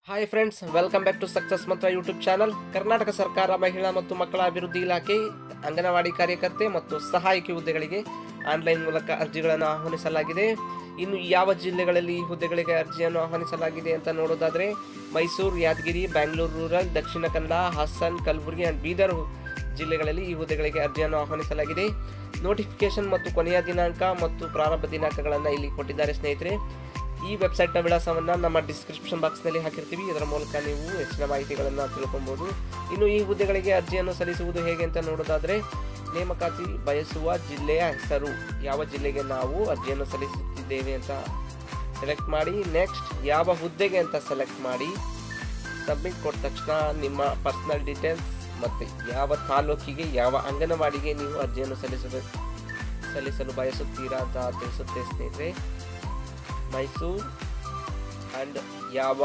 hi friends welcome back to success Mantra YouTube channel Karnataka ಸರ್ಕಾರ ಮಹಿಳಾ ಮತ್ತು ಮಕ್ಕಳ ಅಭಿವೃದ್ಧಿ ಇಲಾಖೆ ಅಂಗನವಾಡಿ ಕಾರ್ಯಕರ್ತೆ ಮತ್ತು ಸಹಾಯಕಿ ಹುದ್ದೆಗಳಿಗೆ ಆನ್ಲೈನ್ ಮೂಲಕ ಅರ್ಜಿಗಳನ್ನು ಆಹ್ವಾನಿಸಲಾಗಿದೆ ಇನ್ನು ಯಾವ ಜಿಲ್ಲೆಗಳಲ್ಲಿ ಈ ಹುದ್ದೆಗಳಿಗೆ ಅರ್ಜಿಯನ್ನು ಆಹ್ವಾನಿಸಲಾಗಿದೆ ಅಂತ ನೋಡೋದಾದರೆ ಮೈಸೂರು ಯಾದಗಿರಿ ಬ್ಯಾಂಗ್ಳೂರು ರೂರಲ್ ದಕ್ಷಿಣ ಕನ್ನಡ ಹಾಸನ್ ಕಲಬುರಗಿ ಆ್ಯಂಡ್ ಬೀದರ್ ಜಿಲ್ಲೆಗಳಲ್ಲಿ ಈ ಹುದ್ದೆಗಳಿಗೆ ಅರ್ಜಿಯನ್ನು ಆಹ್ವಾನಿಸಲಾಗಿದೆ ನೋಟಿಫಿಕೇಶನ್ ಮತ್ತು ಕೊನೆಯ ದಿನಾಂಕ ಮತ್ತು ಪ್ರಾರಂಭ ದಿನಾಂಕಗಳನ್ನು ಇಲ್ಲಿ ಕೊಟ್ಟಿದ್ದಾರೆ ಸ್ನೇಹಿತರೆ ಈ ವೆಬ್ಸೈಟ್ನ ವಿಳಾಸವನ್ನು ನಮ್ಮ ಡಿಸ್ಕ್ರಿಪ್ಷನ್ ಬಾಕ್ಸ್ನಲ್ಲಿ ಹಾಕಿರ್ತೀವಿ ಇದರ ಮೂಲಕ ನೀವು ಹೆಚ್ಚಿನ ಮಾಹಿತಿಗಳನ್ನು ತಿಳ್ಕೊಬೋದು ಇನ್ನು ಈ ಹುದ್ದೆಗಳಿಗೆ ಅರ್ಜಿಯನ್ನು ಸಲ್ಲಿಸುವುದು ಹೇಗೆ ಅಂತ ನೋಡೋದಾದರೆ ನೇಮಕಾತಿ ಬಯಸುವ ಜಿಲ್ಲೆಯ ಹೆಸರು ಯಾವ ಜಿಲ್ಲೆಗೆ ನಾವು ಅರ್ಜಿಯನ್ನು ಸಲ್ಲಿಸುತ್ತಿದ್ದೇವೆ ಅಂತ ಸೆಲೆಕ್ಟ್ ಮಾಡಿ ನೆಕ್ಸ್ಟ್ ಯಾವ ಹುದ್ದೆಗೆ ಅಂತ ಸೆಲೆಕ್ಟ್ ಮಾಡಿ ಸಬ್ಮಿಟ್ ಕೊಟ್ಟ ತಕ್ಷಣ ನಿಮ್ಮ ಪರ್ಸನಲ್ ಡೀಟೇಲ್ಸ್ ಮತ್ತು ಯಾವ ತಾಲೂಕಿಗೆ ಯಾವ ಅಂಗನವಾಡಿಗೆ ನೀವು ಅರ್ಜಿಯನ್ನು ಸಲ್ಲಿಸಬೇಕು ಸಲ್ಲಿಸಲು ಬಯಸುತ್ತೀರಾ ಅಂತ ತಿಳಿಸುತ್ತೆ ಸ್ನೇಹಿತರೆ ಮೈಸೂರು ಆ್ಯಂಡ್ ಯಾವ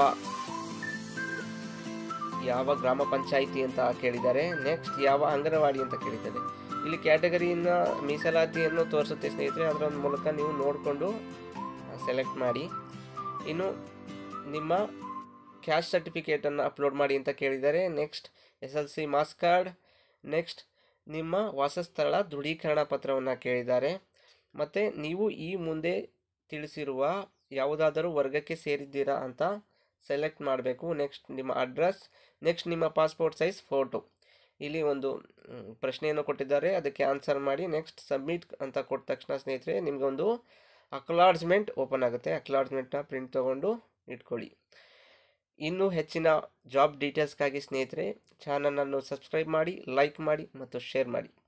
ಯಾವ ಗ್ರಾಮ ಪಂಚಾಯಿತಿ ಅಂತ ಕೇಳಿದ್ದಾರೆ ನೆಕ್ಸ್ಟ್ ಯಾವ ಅಂಗನವಾಡಿ ಅಂತ ಕೇಳಿದ್ದಾರೆ ಇಲ್ಲಿ ಕ್ಯಾಟಗರಿಯಿಂದ ಮೀಸಲಾತಿಯನ್ನು ತೋರಿಸುತ್ತೆ ಸ್ನೇಹಿತರೆ ಅದರ ಮೂಲಕ ನೀವು ನೋಡಿಕೊಂಡು ಸೆಲೆಕ್ಟ್ ಮಾಡಿ ಇನ್ನು ನಿಮ್ಮ ಕ್ಯಾಶ್ ಸರ್ಟಿಫಿಕೇಟನ್ನು ಅಪ್ಲೋಡ್ ಮಾಡಿ ಅಂತ ಕೇಳಿದ್ದಾರೆ next S L C marks card next ನಿಮ್ಮ ವಾಸಸ್ಥಳ ದೃಢೀಕರಣ ಪತ್ರವನ್ನು ಕೇಳಿದ್ದಾರೆ ಮತ್ತು ನೀವು ಈ ಮುಂದೆ ತಿಳಿಸಿರುವ ಯಾವುದಾದರೂ ವರ್ಗಕ್ಕೆ ಸೇರಿದ್ದೀರಾ ಅಂತ ಸೆಲೆಕ್ಟ್ ಮಾಡಬೇಕು ನೆಕ್ಸ್ಟ್ ನಿಮ್ಮ ಅಡ್ರೆಸ್ ನೆಕ್ಸ್ಟ್ ನಿಮ್ಮ ಪಾಸ್ಪೋರ್ಟ್ ಸೈಜ್ ಫೋಟೋ ಇಲ್ಲಿ ಒಂದು ಮ್, ಪ್ರಶ್ನೆಯನ್ನು ಕೊಟ್ಟಿದ್ದಾರೆ ಅದಕ್ಕೆ ಆನ್ಸರ್ ಮಾಡಿ ನೆಕ್ಸ್ಟ್ ಸಬ್ಮಿಟ್ ಅಂತ ಕೊಟ್ಟ ತಕ್ಷಣ ಸ್ನೇಹಿತರೆ ನಿಮಗೆ ಒಂದು ಅಕ್ಲಾಡ್ಜ್ಮೆಂಟ್ ಓಪನ್ ಆಗುತ್ತೆ ಅಕ್ಲಾಡ್ಜ್ಮೆಂಟ್ನ ಪ್ರಿಂಟ್ ತೊಗೊಂಡು ಇಟ್ಕೊಳ್ಳಿ ಇನ್ನೂ ಹೆಚ್ಚಿನ ಜಾಬ್ ಡೀಟೇಲ್ಸ್ಗಾಗಿ ಸ್ನೇಹಿತರೆ ಚಾನಲನ್ನು ಸಬ್ಸ್ಕ್ರೈಬ್ ಮಾಡಿ ಲೈಕ್ ಮಾಡಿ ಮತ್ತು ಶೇರ್ ಮಾಡಿ